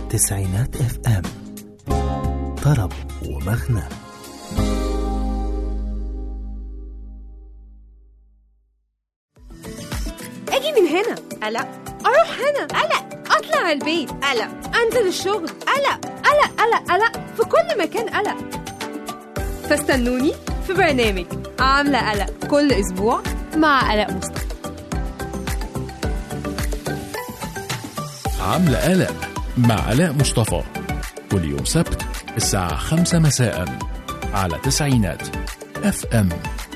تسعينات اف ام طرب ومغنى اجي من هنا قلق اروح هنا قلق اطلع البيت قلق انزل الشغل قلق قلق قلق قلق في كل مكان قلق فاستنوني في برنامج عاملة قلق كل اسبوع مع قلق مصطفى عاملة قلق مع علاء مصطفى كل يوم سبت الساعة خمسة مساء على تسعينات اف ام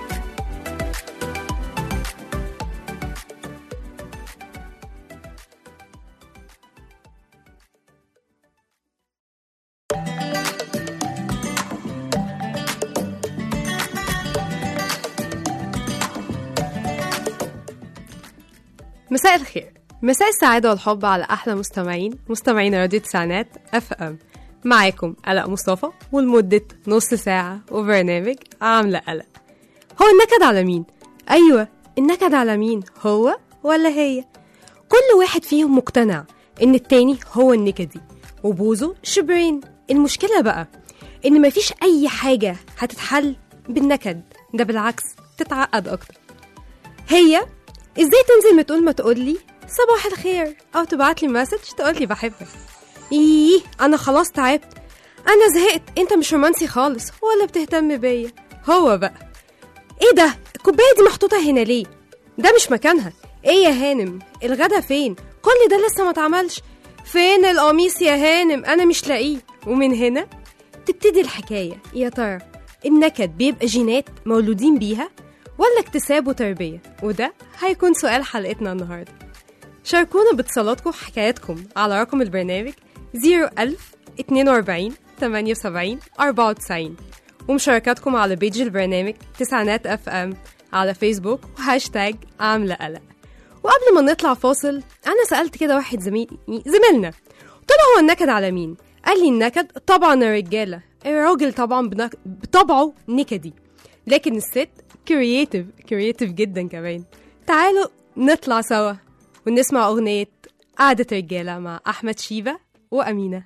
مساء الخير مساء السعادة والحب على أحلى مستمعين مستمعين راديو تسعينات اف ام معاكم قلق مصطفى ولمدة نص ساعة وبرنامج عاملة قلق هو النكد على مين؟ أيوة النكد على مين؟ هو ولا هي؟ كل واحد فيهم مقتنع إن التاني هو النكدي وبوزه شبرين المشكلة بقى إن مفيش أي حاجة هتتحل بالنكد ده بالعكس تتعقد أكتر هي ازاي تنزل ما تقول ما تقولي صباح الخير او تبعت لي مسج تقول لي بحبك ايه انا خلاص تعبت انا زهقت انت مش رومانسي خالص ولا بتهتم بيا هو بقى ايه ده الكوبايه دي محطوطه هنا ليه ده مش مكانها ايه يا هانم الغدا فين كل ده لسه ما اتعملش فين القميص يا هانم انا مش لاقيه ومن هنا تبتدي الحكايه يا ترى النكد بيبقى جينات مولودين بيها ولا اكتساب وتربية وده هيكون سؤال حلقتنا النهاردة شاركونا باتصالاتكم وحكاياتكم على رقم البرنامج 01000 42 78 94 ومشاركاتكم على بيج البرنامج تسعينات اف ام على فيسبوك وهاشتاج عاملة قلق وقبل ما نطلع فاصل أنا سألت كده واحد زميل زميلنا قلت له هو النكد على مين؟ قال لي النكد طبعا الرجالة الراجل طبعا بنك... بطبعه نكدي لكن الست كرييتيف كرييتيف جدا كمان تعالوا نطلع سوا ونسمع أغنية قعدة رجالة مع أحمد شيبة وأمينة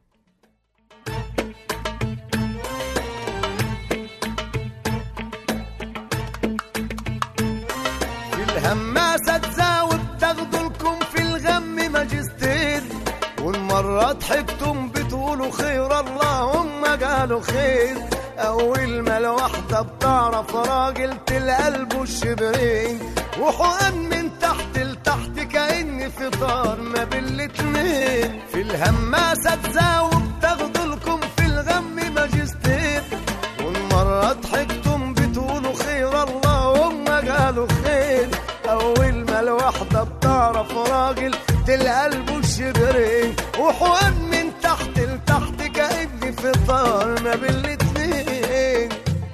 في الهماسة تزاوب تاخدوا لكم في الغم ماجستير والمرة ضحكتم بتقولوا خير اللهم قالوا خير أول ما الواحدة بتعرف راجل تلقلبه الشبرين وحقن من تحت لتحت كأن في طار ما بين الاتنين في الهماسة تزاوب تاخدوا لكم في الغم ماجستير والمرة ضحكتم بتقولوا خير اللهم قالوا خير أول ما الواحدة بتعرف راجل تلقى قلبه الشبرين وحقن من تحت لتحت كأن في طار ما بين الاتنين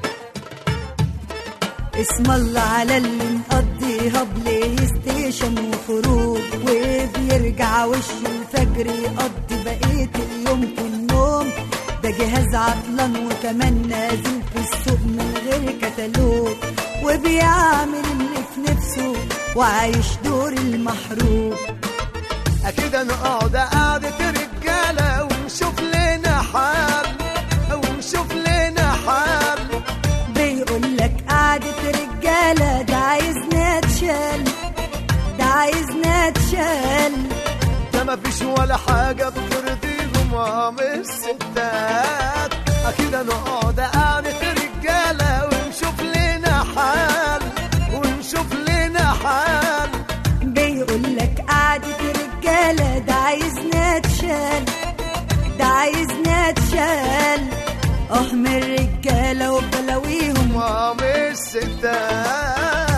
اسم الله على اللي مقضيها بلاي ستيشن وخروج وبيرجع وش الفجر يقضي بقية اليوم في النوم ده جهاز عطلان وكمان نازل في السوق من غير كتالوج وبيعمل اللي في نفسه وعايش دور المحروق أكيد نقعد قعدة رجالة ونشوف لنا حال ونشوف لنا حال بيقول لك قعدة رجالة ده عايزنا اتشال ده عايزنا اتشال ده مفيش ولا حاجة بترضيهم عم الستات أكيد نقعد قعدة رجالة ونشوف لنا حال ونشوف لنا حال بيقول لك قعدة رجالة ده عايزنا اتشال ده عايزنا اتشال اه من الرجالة وبلاويهم عم الستات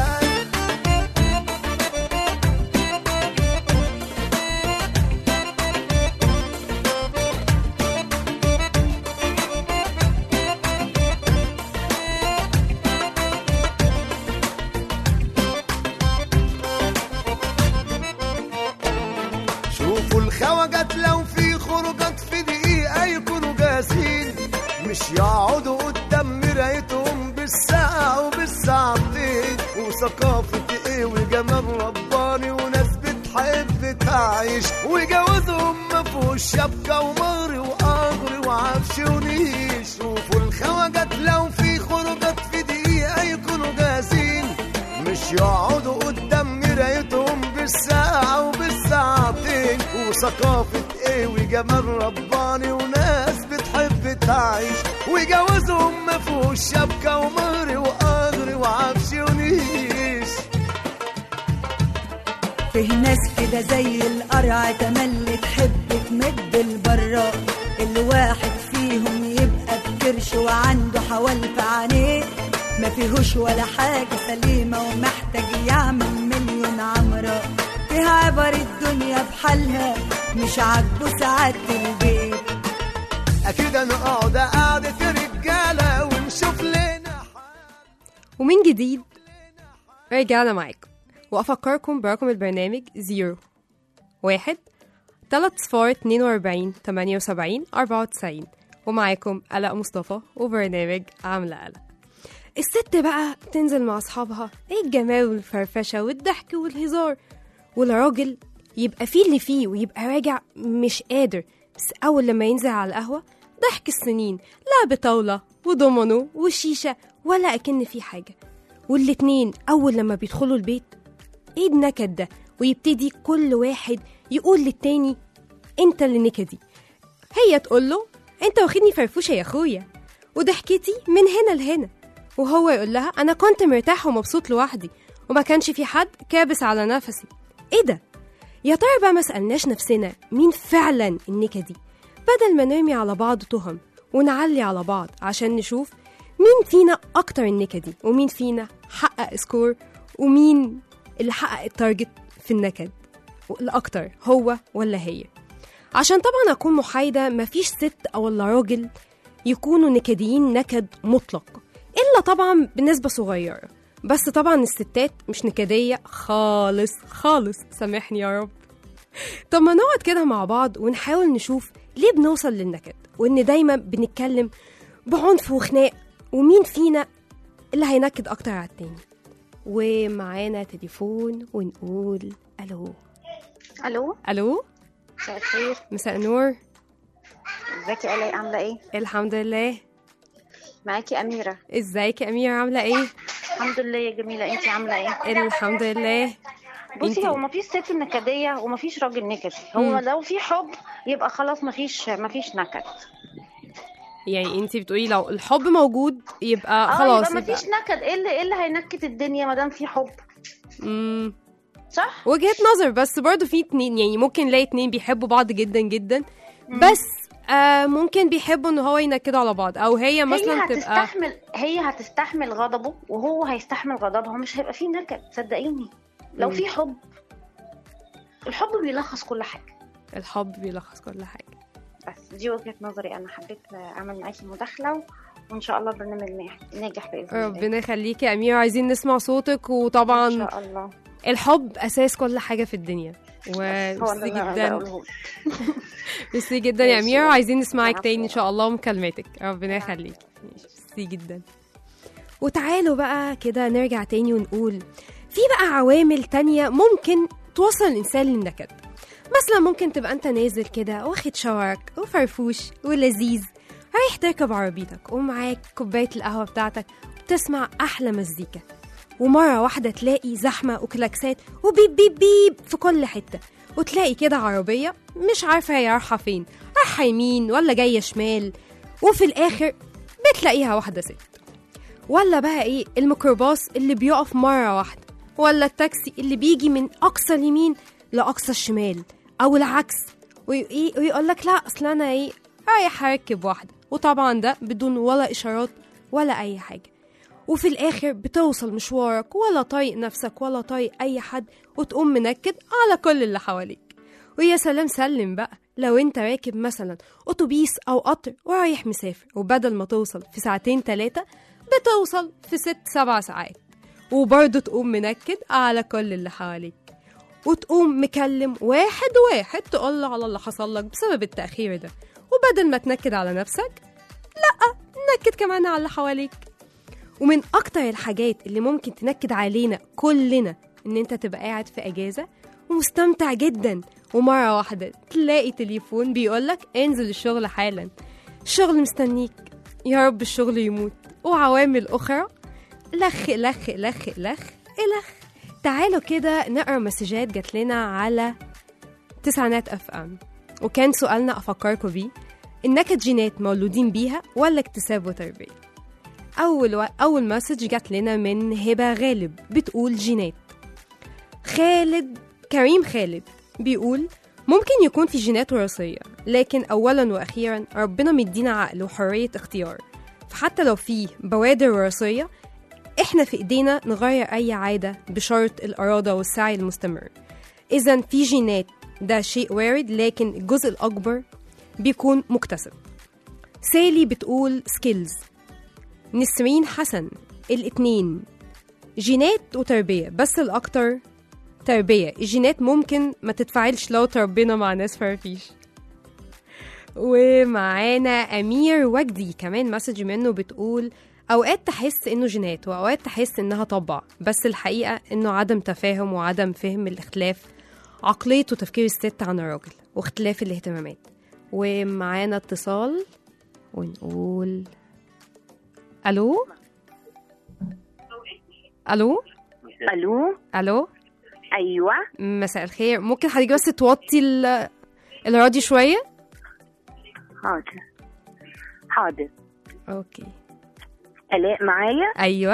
شوفوا الخواجات لو في خروجات في دقيقة يكونوا جاهزين مش يقعدوا قدام مرايتهم بالساعة وبالساعتين وثقافة ايه وجمال رباني وناس بتحب تعيش وجوازهم ما فيهوش شبكة ومهر وقهر وعفش ونيش شوفوا الخواجات لو في خروجات في دقيقة يكونوا جاهزين مش يقعدوا قدام مرايتهم بالساعة وبالساعتين وثقافة ايه وجمال رباني وناس بتحب تعيش وجوازهم ما فيهوش شبكة ومهر وقهر وعفش ونيش فيه ناس كده زي القرع تملي تحب تمد البراء الواحد فيهم يبقى بكرش وعنده حوال في عينيه ما فيهوش ولا حاجة سليمة ومحتاج يعمل مليون عمرة فيها عبر الدنيا بحالها مش عاجبه سعادة البيت اكيد نقعد قعدة رجالة ونشوف لنا ومن جديد رجعنا معاكم وأفكركم برقم البرنامج زيرو واحد تلات صفار اتنين وأربعين تمانية وسبعين أربعة وتسعين ومعاكم آلاء مصطفى وبرنامج عاملة قلق الست بقى تنزل مع أصحابها ايه الجمال والفرفشة والضحك والهزار والراجل يبقى فيه اللي فيه ويبقى راجع مش قادر بس أول لما ينزل على القهوة ضحك السنين لعب طاولة ودومينو وشيشة ولا أكن في حاجة والاتنين أول لما بيدخلوا البيت ايه النكد ده ويبتدي كل واحد يقول للتاني انت اللي نكدي هي تقول له انت واخدني فرفوشة يا اخويا وضحكتي من هنا لهنا وهو يقول لها انا كنت مرتاح ومبسوط لوحدي وما كانش في حد كابس على نفسي ايه ده يا ترى بقى ما سألناش نفسنا مين فعلا النكدي بدل ما نرمي على بعض تهم ونعلي على بعض عشان نشوف مين فينا أكتر النكدي ومين فينا حقق سكور ومين اللي حقق التارجت في النكد الأكتر هو ولا هي عشان طبعا أكون محايدة مفيش ست أو ولا راجل يكونوا نكديين نكد مطلق إلا طبعا بنسبة صغيرة بس طبعا الستات مش نكدية خالص خالص سامحني يا رب طب ما نقعد كده مع بعض ونحاول نشوف ليه بنوصل للنكد وإن دايما بنتكلم بعنف وخناق ومين فينا اللي هينكد أكتر على التاني ومعانا تليفون ونقول ألو الو ألو مساء الخير مساء النور ازيك يا الاء عامله ايه الحمد لله معاكي اميره ازيك يا أميرة عاملة ايه؟ الحمد لله يا جميله انتي عامله ايه الحمد لله بصي انتي- هو مفيش ست نكديه ومفيش راجل نكدي هو مم. لو في حب يبقى خلاص مفيش مفيش نكد يعني انتي بتقولي لو الحب موجود يبقى اه خلاص يبقى مفيش نكد ايه اللي ايه اللي هينكد الدنيا ما دام في حب مم. صح وجهة نظر بس برضو في اتنين يعني ممكن نلاقي اتنين بيحبوا بعض جدا جدا بس آه ممكن بيحبوا ان هو ينكدوا على بعض او هي مثلا هي تبقى هتستحمل هي هتستحمل غضبه وهو هيستحمل غضبها مش هيبقى فيه نكد صدقيني لو مم. في حب الحب بيلخص كل حاجه الحب بيلخص كل حاجة بس دي وجهة نظري أنا حبيت أعمل معاكي مداخلة وإن شاء الله البرنامج ناجح- ناجح بإذن الله ربنا يخليكي يا أميرة عايزين نسمع صوتك إن وطبعا شاء الله الحب أساس كل حاجة في الدنيا هو وميرسي اللي أنا جدا بقوله ميرسي جدا يا ماشي. أميرة وعايزين نسمعك العفو. تاني إن شاء الله ومكالماتك ربنا يخليكي ماشي، ميرسي جدا وتعالوا بقى كده نرجع تاني ونقول في بقى عوامل تانية ممكن توصل الإنسان للنكد مثلا ممكن تبقى أنت نازل كده واخد شاورك وفرفوش ولذيذ رايح تركب عربيتك ومعاك كوباية القهوة بتاعتك وبتسمع أحلى مزيكا ومرة واحدة تلاقي زحمة وكلاكسات وبيب بيب بيب في كل حتة وتلاقي كده عربية مش عارفة هي رايحة فين رايحة يمين ولا جاية شمال وفي الآخر بتلاقيها واحدة ست ولا بقى ايه الميكروباص اللي بيقف مرة واحدة ولا التاكسي اللي بيجي من أقصى اليمين لأقصى الشمال أو العكس ويقول لك لا أصل أنا ايه رايح أركب واحدة وطبعا ده بدون ولا إشارات ولا أي حاجة وفي الآخر بتوصل مشوارك ولا طايق نفسك ولا طايق أي حد وتقوم منكد على كل اللي حواليك ويا سلام سلم بقى لو انت راكب مثلا أتوبيس أو قطر ورايح مسافر وبدل ما توصل في ساعتين تلاتة بتوصل في ست سبع ساعات وبرضه تقوم منكد على كل اللي حواليك وتقوم مكلم واحد واحد تقول له على اللي حصل لك بسبب التأخير ده وبدل ما تنكد على نفسك لأ نكد كمان على اللي حواليك ومن أكتر الحاجات اللي ممكن تنكد علينا كلنا إن أنت تبقى قاعد في أجازة ومستمتع جدا ومرة واحدة تلاقي تليفون بيقولك انزل الشغل حالا الشغل مستنيك يا رب الشغل يموت وعوامل أخرى لخ لخ لخ لخ إلخ تعالوا كده نقرا مسجات جات لنا على تسعينات اف ام وكان سؤالنا افكركم بيه النكد جينات مولودين بيها ولا اكتساب وتربيه اول و... اول مسج جات لنا من هبه غالب بتقول جينات خالد كريم خالد بيقول ممكن يكون في جينات وراثيه لكن اولا واخيرا ربنا مدينا عقل وحريه اختيار فحتى لو في بوادر وراثيه احنا في ايدينا نغير اي عاده بشرط الاراده والسعي المستمر اذا في جينات ده شيء وارد لكن الجزء الاكبر بيكون مكتسب سالي بتقول سكيلز نسرين حسن الاتنين جينات وتربية بس الأكتر تربية الجينات ممكن ما تتفاعلش لو تربينا مع ناس فرفيش ومعانا أمير وجدي كمان مسج منه بتقول أوقات تحس إنه جينات وأوقات تحس إنها طبع بس الحقيقة إنه عدم تفاهم وعدم فهم الاختلاف عقلية وتفكير الست عن الراجل واختلاف الاهتمامات ومعانا اتصال ونقول ألو ألو الو ألو ايوه مساء الخير ممكن حضرتك بس توطي ال- الراديو شوية حاضر حاضر أوكي الاء معايا أيوة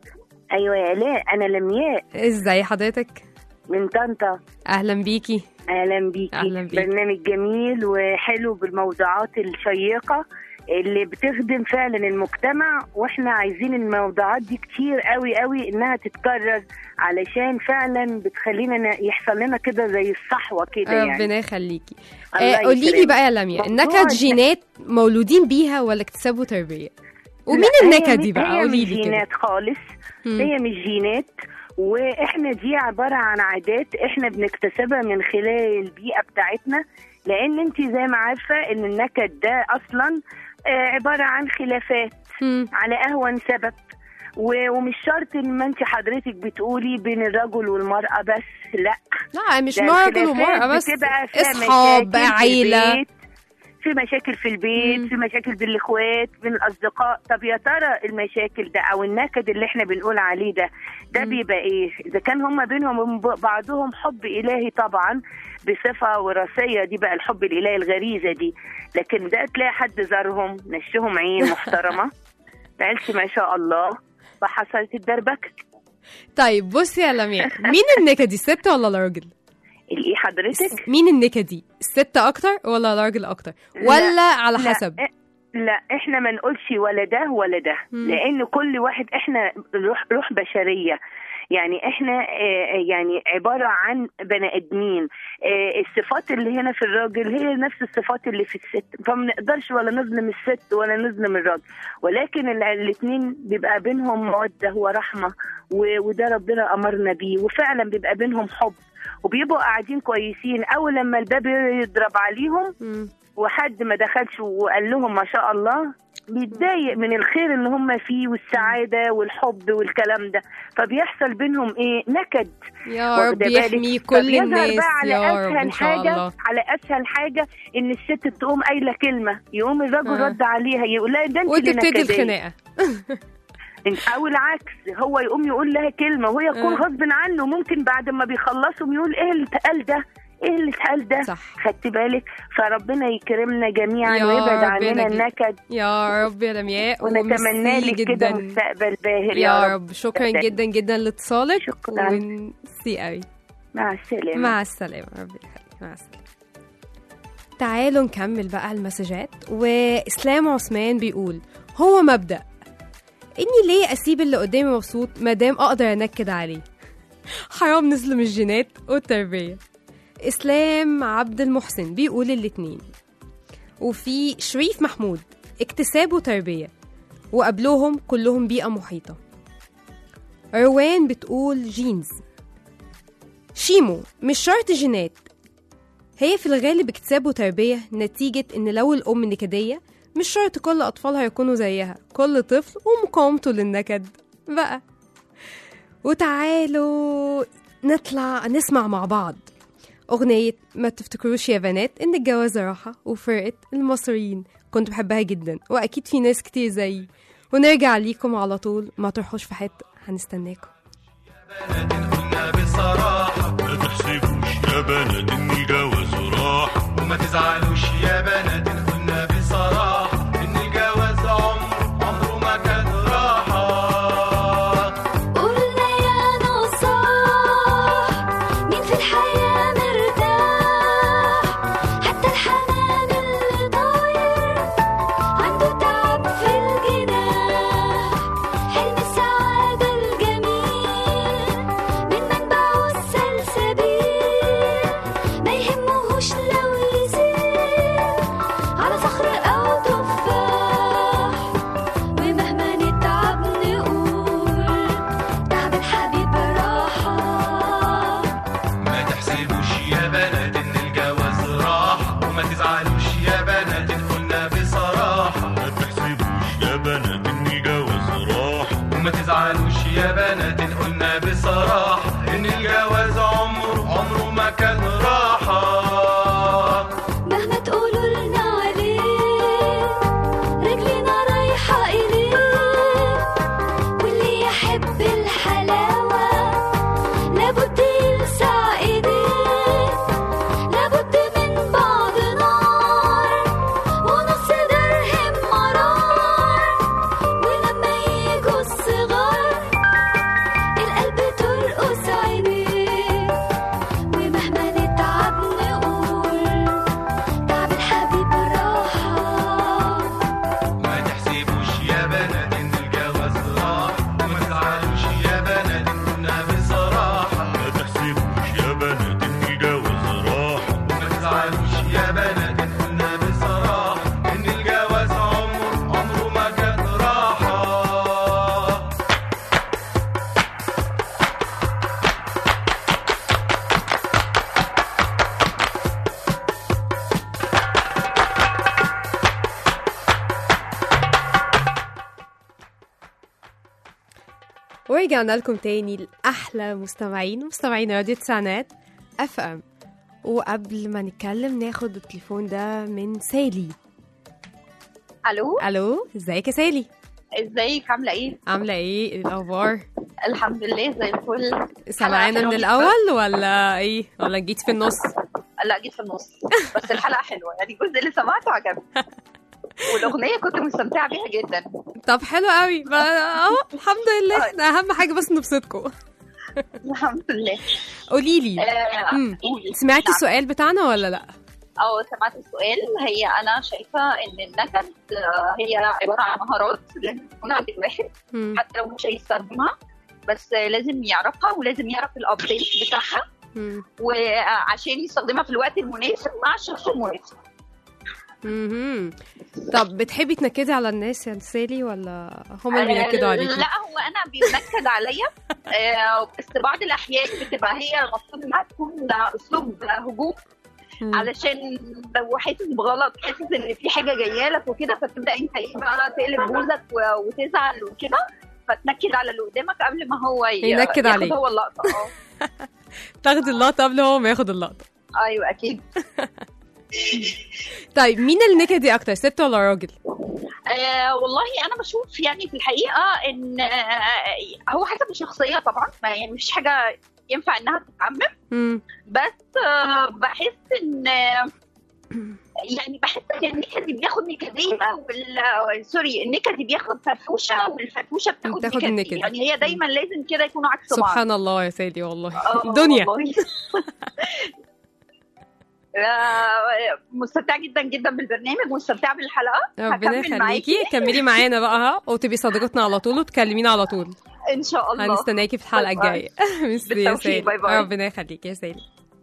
ايوه يا الاء انا لمياء ازاي حضرتك من طنطا أهلا بيكي اهلا بيكي أهلا بيكي. برنامج جميل وحلو بالموضوعات الشيقه اللي بتخدم فعلا المجتمع واحنا عايزين الموضوعات دي كتير قوي قوي انها تتكرر علشان فعلا بتخلينا ن- يحصل لنا كده زي الصحوه كده يعني ربنا يخليكي الله آه قولي لي يكرمك. بقى يا لميا موضوع النكد النكد- جينات مولودين بيها ولا اكتساب وتربية ومين لا، هي النكد مش- دي بقى هي قولي مش لي كده جينات خالص مم. هي مش جينات واحنا دي عباره عن عادات احنا بنكتسبها من خلال البيئه بتاعتنا لان انت زي ما عارفه ان النكد ده اصلا آه، عباره عن خلافات مم. على اهون سبب و- ومش شرط ان ما انت حضرتك بتقولي بين الرجل والمراه بس لا لا مش ده مرة الخلافات ومرأة بس بتبقى فيها اصحاب مشاكل في عيلة البيت، في مشاكل في البيت مم. في مشاكل بين الاخوات بين الاصدقاء طب يا ترى المشاكل ده او النكد اللي احنا بنقول عليه ده ده مم. بيبقى ايه اذا كان هم بينهم وبين بعضهم حب الهي طبعا بصفه وراثيه دي بقى الحب الالهي الغريزه دي لكن ده تلاقي حد زارهم نشهم عين محترمه عيلتي ما شاء الله فحصلت الدربكه طيب بصي يا لميا مين النكدي الست ولا الراجل الايه حضرتك مين النكدي الست اكتر ولا الراجل اكتر لا، ولا على لا، حسب إ- لا احنا ما نقولش ولا ده ولا ده مم. لان كل واحد احنا روح روح بشريه يعني احنا آه، يعني عباره عن بني ادمين آه، الصفات اللي هنا في الراجل هي نفس الصفات اللي في الست فما نقدرش ولا نظلم الست ولا نظلم الراجل ولكن الاثنين بيبقى بينهم موده ورحمه و- وده ربنا امرنا بيه وفعلا بيبقى بينهم حب وبيبقوا قاعدين كويسين اول لما الباب يضرب عليهم مم. وحد ما دخلش وقال لهم ما شاء الله بيتضايق من الخير اللي هم فيه والسعاده والحب والكلام ده فبيحصل بينهم ايه نكد يا واخدة رب بالك؟ يحمي كل فبيظهر الناس بقى على يا رب اسهل ان شاء حاجه الله على اسهل حاجه ان الست تقوم قايله كلمه يقوم الرجل آه. رد عليها يقول لها ده انت اللي وتبتدي نكدية. الخناقه او العكس هو يقوم يقول لها كلمه وهي تكون آه. غصب عنه ممكن بعد ما بيخلصوا يقول ايه اللي اتقال ده ايه اللي اتقال ده صح خدت بالك فربنا يكرمنا جميعا يا ويبعد رب عننا ينجي. النكد يا رب يا لمياء ونتمنى وميرسي لك كده جدا مستقبل باهر يا رب شكرا صدقني. جدا جدا لاتصالك شكراً. وميرسي قوي مع السلامه مع السلامة ربي يخليك مع السلامة تعالوا نكمل بقى المسجات وإسلام عثمان بيقول هو مبدأ إني ليه أسيب اللي قدامي مبسوط مادام أقدر أنكد عليه حرام نظلم الجينات والتربية إسلام عبد المحسن بيقول الاتنين وفي شريف محمود اكتساب وتربية وقبلهم كلهم بيئة محيطة روان بتقول جينز شيمو مش شرط جينات هي في الغالب اكتساب وتربية نتيجة إن لو الأم نكدية مش شرط كل أطفالها يكونوا زيها كل طفل ومقاومته للنكد بقى وتعالوا نطلع نسمع مع بعض أغنية ما تفتكروش يا بنات إن الجواز راحة وفرقة المصريين كنت بحبها جدا وأكيد في ناس كتير زيي ونرجع ليكم على طول ما تروحوش في حتة هنستناكم قلنا بصراحة ما تحسبوش يا بنات إن الجواز راح وما تزعلوش يا بنات قلنا بصراحة إن الجواز عمر عمره ما كان راحة قلنا يا نصاح مين في الحياة مرتاح حتى الحمام اللي طاير عنده تعب في الجناح حلم السعادة الجميل من منبعه السلسبيل ما يهمهوش لو يسير على صخر أو تفاح ومهما نتعب نقول تعب الحبيب راحة ما تحسبوش يا بنات إن الجواز راح وما تزعلوش يا بنات قلنا بصراحة ما تحسبوش يا بنات إن الجواز راح وما تزعلوش يا بنات قلنا بصراحة إن الجواز عمره عمره ما كان راحة مهما تقولوا لنا عليه رجلنا رايحة إليه واللي يحب الحلاوة لابد يلسع إيديه لابد من بعض نار ونص درهم مرار ولما يجوا الصغار القلب ترقص عينيه ومهما نتعب نقول تعب الحبيب راحة ما تحسبوش يا بنات ان الجواز راح وما تزعلوش يا بنات كنا بصراحة ما تحسبوش يا بنات ان الجواز راح وما تزعلوش يا بنات كنا بصراحة ان الجواز عمره عمره ما كان راحة ورجعنا لكم تاني لأحلى مستمعين مستمعين راديو تسعينات اف ام وقبل ما نتكلم ناخد التليفون ده من سالي الو الو ازيك يا سالي ازيك عامله ايه عامله ايه إيه الاخبار الحمد لله زي الفل سمعانا حلوة من جدا. الاول ولا ايه ولا جيت في النص لا جيت في النص بس الحلقه حلوه يعني الجزء اللي سمعته عجبني والاغنيه كنت مستمتعه بيها جدا طب حلو قوي بقى اهو الحمد لله احنا اهم حاجه بس نبسطكم الحمد لله قولي لي آه، مم. قولي. سمعتي نعم. السؤال بتاعنا ولا لا اه سمعت السؤال هي انا شايفه ان النكد آه، هي عباره عن مهارات لازم تكون عند الواحد مم. حتى لو مش هيستخدمها بس لازم يعرفها ولازم يعرف الابديت بتاعها مم. وعشان يستخدمها في الوقت المناسب مع الشخص المناسب مهم. طب بتحبي تنكدي على الناس يا سالي ولا هما اللي بينكدوا آه، عليكي لا هو انا بينكد عليا آه، بس بعض الاحيان بتبقى هي المفروض انها تكون اسلوب هجوم مم. علشان لو حاسس بغلط حاسس ان في حاجه جايه لك وكده فتبدا انت ايه بقى تقلب بوزك و- وتزعل وكده فتنكد على اللي قدامك قبل ما هو ي- ينكد ياخد عليك. هو اللقطه اه تاخدي اللقطه قبل هو ما ياخد اللقطه ايوه اكيد طيب مين اللي نكدي اكتر ست ولا راجل آه والله انا بشوف يعني في الحقيقه ان آه هو حسب الشخصيه طبعا ما يعني مفيش حاجه ينفع انها تتعمم مم. بس آه بحس ان آه، يعني بحس ان النكدي بياخد نكديه وال سوري النكدي بياخد فرفوشه والفرفوشه بتاخد, بتاخد نكدي النكدي. يعني هي دايما لازم كده يكونوا عكس بعض سبحان الله يا سالي والله آه، دنيا والله. آه، مستمتعه جدا جدا بالبرنامج ومستمتعه بالحلقه ربنا هكمل معاكي. يخليكي كملي معانا بقى ها وتبقي صديقتنا على طول وتكلمينا على طول ان شاء الله هنستناكي في الحلقه باي باي. الجايه ميرسي يا بالتوفيق. سالي باي باي. ربنا يخليكي يا سالي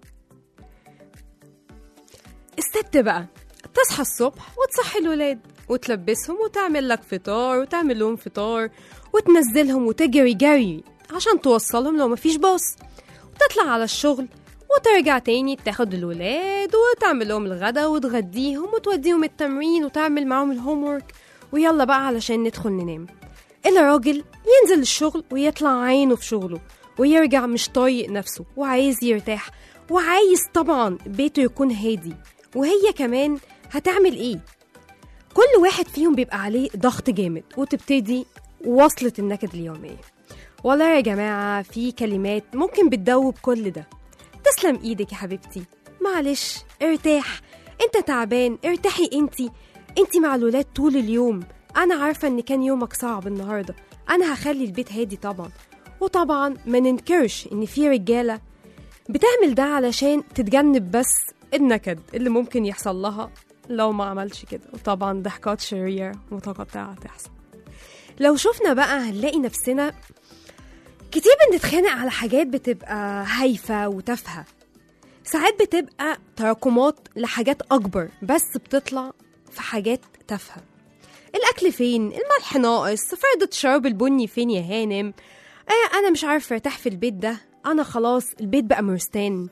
الست بقى تصحى الصبح وتصحي الولاد وتلبسهم وتعمل لك فطار وتعمل لهم فطار وتنزلهم وتجري جري عشان توصلهم لو مفيش باص وتطلع على الشغل وترجع تاني تاخد الولاد وتعمل لهم الغدا وتغديهم وتوديهم التمرين وتعمل معاهم الهومورك ويلا بقى علشان ندخل ننام الراجل ينزل الشغل ويطلع عينه في شغله ويرجع مش طايق نفسه وعايز يرتاح وعايز طبعا بيته يكون هادي وهي كمان هتعمل ايه كل واحد فيهم بيبقى عليه ضغط جامد وتبتدي وصلة النكد اليومية والله يا جماعة في كلمات ممكن بتدوب كل ده تسلم ايدك يا حبيبتي معلش ارتاح انت تعبان ارتاحي انتي انتي مع الولاد طول اليوم انا عارفة ان كان يومك صعب النهاردة انا هخلي البيت هادي طبعا وطبعا ما ننكرش ان في رجالة بتعمل ده علشان تتجنب بس النكد اللي ممكن يحصل لها لو ما عملش كده وطبعا ضحكات شريرة متقطعة تحصل لو شفنا بقى هنلاقي نفسنا كتير بنتخانق على حاجات بتبقى هايفة وتافهة ساعات بتبقى تراكمات لحاجات أكبر بس بتطلع في حاجات تافهة الأكل فين؟ الملح ناقص فردة شرب البني فين يا هانم؟ آه أنا مش عارفة أرتاح في البيت ده أنا خلاص البيت بقى مرستان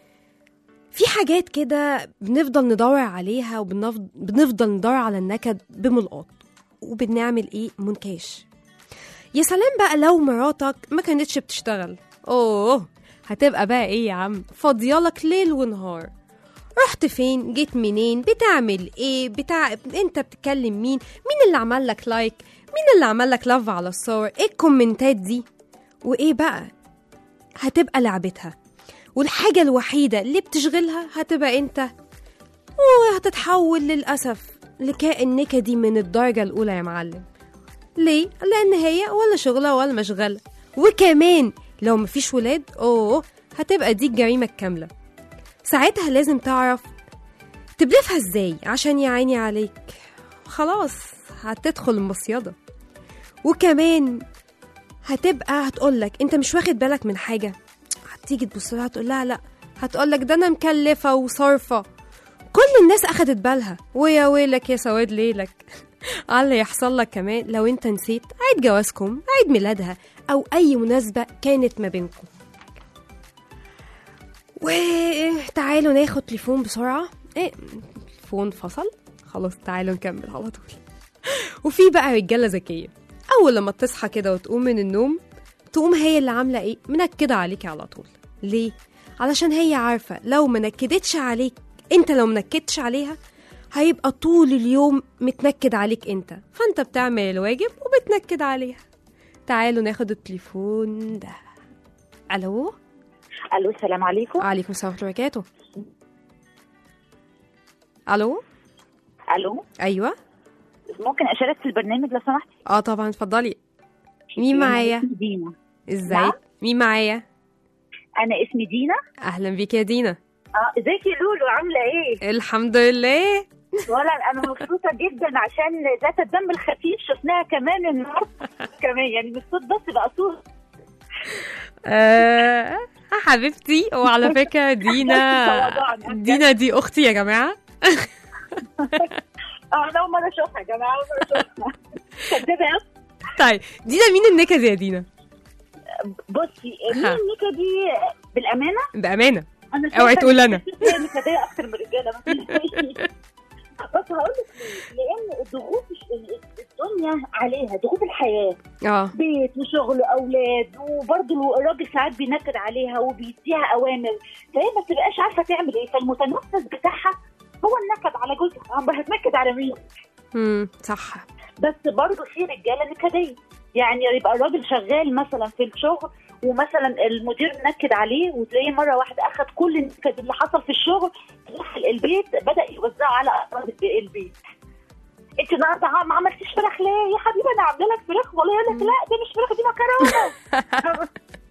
في حاجات كده بنفضل ندور عليها وبنفضل ندور على النكد بملقاط وبنعمل ايه منكاش يا سلام بقى لو مراتك ما كانتش بتشتغل اوه هتبقى بقى ايه يا عم فاضيالك ليل ونهار رحت فين جيت منين بتعمل ايه بتاع انت بتكلم مين مين اللي عمل لك لايك مين اللي عمل لك لاف على الصور ايه الكومنتات دي وايه بقى هتبقى لعبتها والحاجة الوحيدة اللي بتشغلها هتبقى انت وهتتحول للأسف لكائن نكدي من الدرجة الأولى يا معلم ليه؟ لأن هي ولا شغلة ولا مشغلة وكمان لو مفيش ولاد أوه هتبقى دي الجريمة الكاملة ساعتها لازم تعرف تبلفها ازاي عشان يعيني عليك خلاص هتدخل المصيدة وكمان هتبقى هتقولك انت مش واخد بالك من حاجة هتيجي تبص لها تقول لها لا هتقولك ده انا مكلفة وصارفة كل الناس اخدت بالها ويا ويلك يا سواد ليلك على اللي يحصل لك كمان لو انت نسيت عيد جوازكم عيد ميلادها او اي مناسبة كانت ما بينكم وتعالوا ناخد تليفون بسرعة ايه التليفون فصل خلاص تعالوا نكمل على طول وفي بقى رجالة ذكية أول لما تصحى كده وتقوم من النوم تقوم هي اللي عاملة ايه منكدة عليكي على طول ليه؟ علشان هي عارفة لو منكدتش عليك انت لو منكدتش عليها هيبقى طول اليوم متنكد عليك انت فانت بتعمل الواجب وبتنكد عليها تعالوا ناخد التليفون ده الو الو السلام عليكم عليكم السلام ورحمه الله وبركاته الو الو ايوه ممكن اشارك في البرنامج لو سمحت اه طبعا اتفضلي مين معايا دينا ازاي نعم؟ مين معايا انا اسمي دينا اهلا بيك يا دينا اه ازيك يا لولو عامله ايه الحمد لله ولا انا مبسوطه جدا عشان ذات الدم الخفيف شفناها كمان النهارده كمان يعني مش صوت بس بقى صوت آه حبيبتي وعلى فكره دينا دينا دي اختي يا جماعه اه انا اول مره اشوفها يا جماعه اول مره اشوفها كدابه يا طيب دينا مين النكد يا دينا بصي مين ها. النكدة دي بالامانه بامانه انا شايفة اوعي تقول إن انا الست هي نكديه اكتر من الرجاله مفيش بس هقول لك ليه؟ لان الضغوط ال- الدنيا عليها ضغوط الحياه اه بيت وشغل واولاد وبرضه الراجل ساعات بينكد عليها وبيديها اوامر فهي ما بتبقاش عارفه تعمل ايه فالمتنفس بتاعها هو النكد على جوزها هم هتنكد على مين امم صح بس برضه في رجاله نكديه يعني يبقى الراجل شغال مثلا في الشغل ومثلا المدير نكد عليه وتلاقيه مره واحده اخد كل النكد اللي حصل في الشغل دخل البيت بدا يوزعه على افراد البيت انت النهارده ما عملتيش فراخ ليه يا حبيبي انا عامله لك فراخ والله يقول لك لا دي مش فراخ دي مكرونه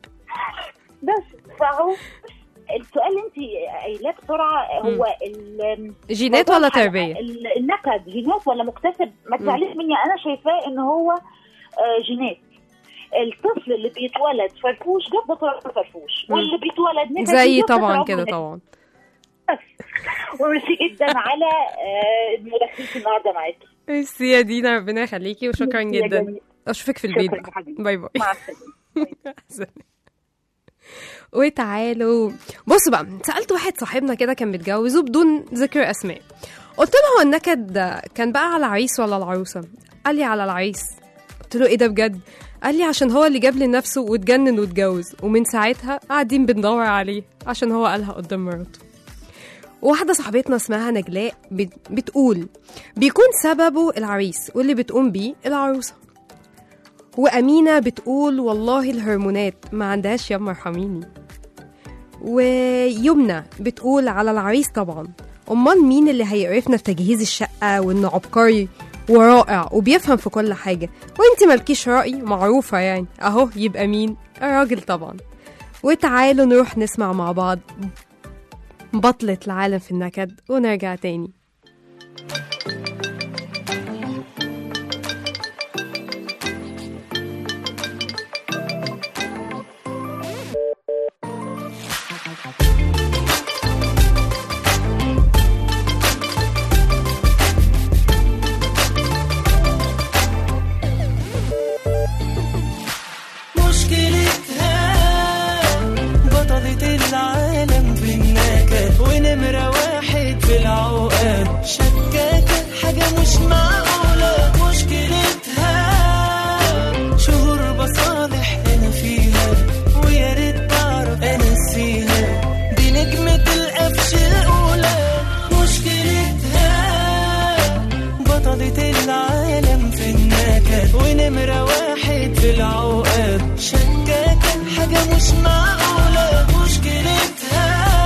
بس فهو السؤال اللي انت قايلاه بسرعه هو ال- جينات موضوع ولا الحلقة. تربية؟ ال- النكد جينات ولا مكتسب ما مم. تزعليش مني انا شايفاه ان هو آه، جينات الطفل اللي بيتولد فرفوش جاب طلع فرفوش مم. واللي بيتولد نكد زي جاب طبعا طلع كده نكد. طبعا وميرسي جدا على آه، مداخلتي النهارده معاكي ميرسي يا دينا ربنا يخليكي وشكرا ميرسي يا جدا جميل. اشوفك في البيت شكراً بقى. يا حبيبي. باي باي مع السلامه وتعالوا بصوا بقى سألت واحد صاحبنا كده كان متجوز وبدون ذكر أسماء قلت له هو النكد ده كان بقى على العريس ولا العروسة قال لي على العريس قلت له ايه ده بجد قال لي عشان هو اللي جاب لنفسه واتجنن واتجوز ومن ساعتها قاعدين بندور عليه عشان هو قالها قدام مراته واحدة صاحبتنا اسمها نجلاء بت- بتقول بيكون سببه العريس واللي بتقوم بيه العروسة وأمينة بتقول والله الهرمونات ما عندهاش يما ارحميني ويمنى بتقول على العريس طبعا أمال مين اللي هيقرفنا في تجهيز الشقة وإنه عبقري ورائع وبيفهم في كل حاجة وانت مالكيش رأي معروفة يعني أهو يبقى مين الراجل طبعا وتعالوا نروح نسمع مع بعض بطلة العالم في النكد ونرجع تاني مشكلتها بطلة العالم في النكد ونمرة واحد في العقد شكاكة حاجة مش معقولة مشكلتها شهور بصالح أنا فيها ويا ريت تعرف أنسيها دي نجمة القفش الأولى مشكلتها بطلة العالم في النكد ونمرة واحد في العقد شكاكة حاجة مش معقولة مشكلتها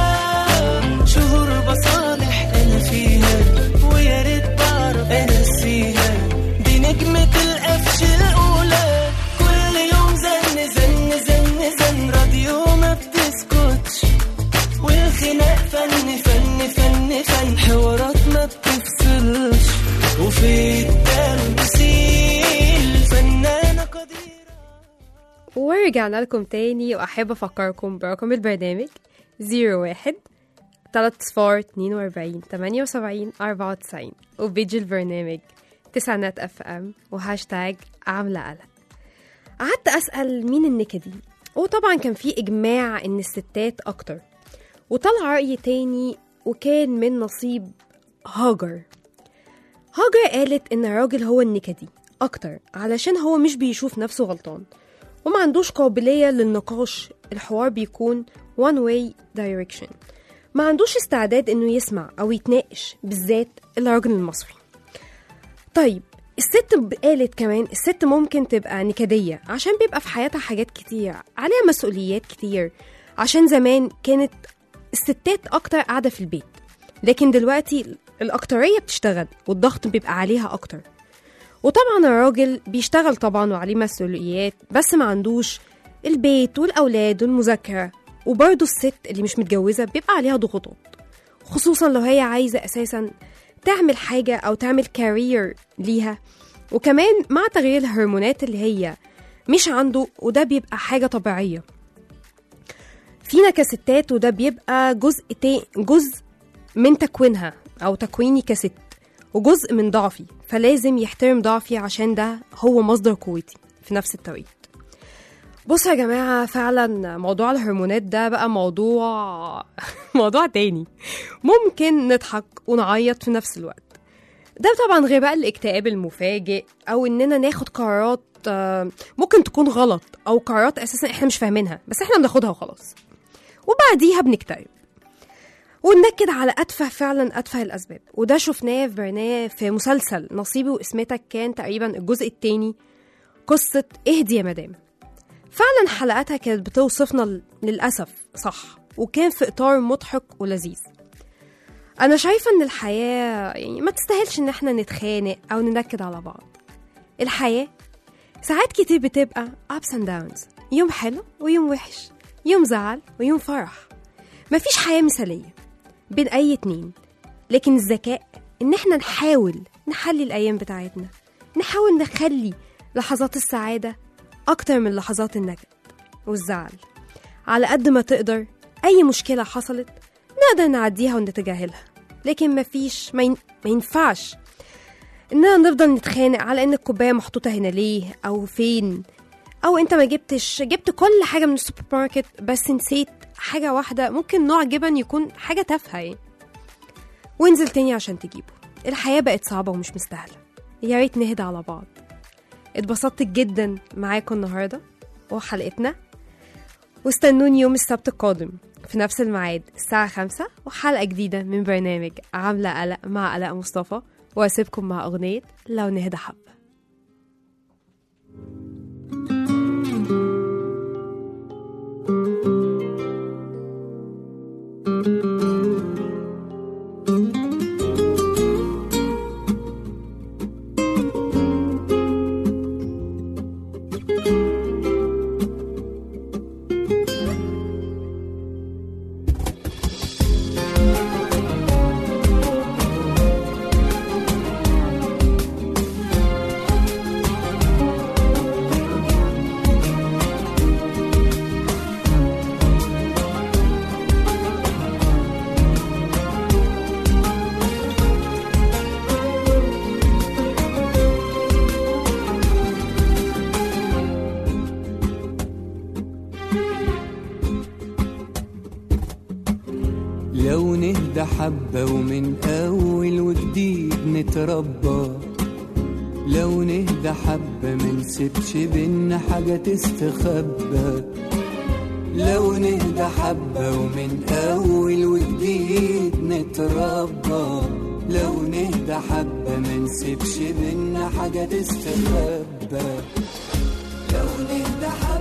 شهور بصالح أنا فيها ويا ريت بعرف أنسيها دي نجمة القفش الأولى كل يوم زن زن زن زن راديو ما بتسكتش والخناق فن فن فن فن حوارات ما بتفصلش وفي التمثيل فنانة قديرة ورجعنا لكم تاني وأحب أفكركم برقم البرنامج 01 3 صفار 42 78 94 وبيج البرنامج تسعينات اف ام وهاشتاج عاملة قلق قعدت أسأل مين النكدي وطبعا كان في إجماع إن الستات أكتر وطلع رأي تاني وكان من نصيب هاجر هاجر قالت إن الراجل هو النكدي أكتر علشان هو مش بيشوف نفسه غلطان وما عندوش قابلية للنقاش الحوار بيكون one way direction ما عندوش استعداد إنه يسمع أو يتناقش بالذات الراجل المصري طيب الست ب- قالت كمان الست ممكن تبقى نكدية عشان بيبقى في حياتها حاجات كتير عليها مسؤوليات كتير عشان زمان كانت الستات أكتر قاعدة في البيت لكن دلوقتي الأكترية بتشتغل والضغط بيبقى عليها أكتر وطبعا الراجل بيشتغل طبعا وعليه مسؤوليات بس ما عندوش البيت والأولاد والمذاكرة وبرضه الست اللي مش متجوزة بيبقى عليها ضغوطات خصوصا لو هي عايزة أساسا تعمل حاجة أو تعمل كارير ليها وكمان مع تغيير الهرمونات اللي هي مش عنده وده بيبقى حاجة طبيعية فينا كستات وده بيبقى جزء تي جزء من تكوينها أو تكويني كست وجزء من ضعفي فلازم يحترم ضعفي عشان ده هو مصدر قوتي في نفس التوقيت بصوا يا جماعة فعلا موضوع الهرمونات ده بقى موضوع موضوع تاني ممكن نضحك ونعيط في نفس الوقت ده طبعا غير بقى الاكتئاب المفاجئ او اننا ناخد قرارات آه، ممكن تكون غلط او قرارات اساسا احنا مش فاهمينها بس احنا بناخدها وخلاص وبعديها بنكتئب وننكد على أتفه فعلا أتفه الأسباب وده شفناه في برنامج في مسلسل نصيبي واسمتك كان تقريبا الجزء التاني قصة اهدي يا مدام فعلا حلقاتها كانت بتوصفنا ل- للأسف صح وكان في إطار مضحك ولذيذ أنا شايفة إن الحياة يعني ما تستاهلش إن احنا نتخانق أو ننكد على بعض الحياة ساعات كتير بتبقى ups and downs يوم حلو ويوم وحش يوم زعل ويوم فرح مفيش حياة مثالية بين أي اتنين لكن الذكاء إن احنا نحاول نحلي الأيام بتاعتنا نحاول نخلي لحظات السعادة أكتر من لحظات النكد والزعل على قد ما تقدر أي مشكلة حصلت نقدر نعديها ونتجاهلها لكن مفيش ما, ين... ما ينفعش إننا نفضل نتخانق على إن الكوباية محطوطة هنا ليه أو فين أو أنت ما جبتش جبت كل حاجة من السوبر ماركت بس نسيت حاجة واحدة ممكن نوع جبن يكون حاجة تافهة يعني وانزل تاني عشان تجيبه الحياة بقت صعبة ومش مستاهلة يا ريت نهدى على بعض اتبسطت جدا معاكم النهاردة وحلقتنا واستنوني يوم السبت القادم في نفس الميعاد الساعة خمسة وحلقة جديدة من برنامج عاملة قلق مع قلق مصطفى واسيبكم مع أغنية لو نهدى حبة لو نهدى حبة ومن أول وجديد نتربى لو نهدى حبة منسيبش بينا حاجة تستخبى لو نهدى حبة ومن أول وجديد نتربى لو نهدى حبة منسيبش بينا حاجة تستخبى لو نهدى حبة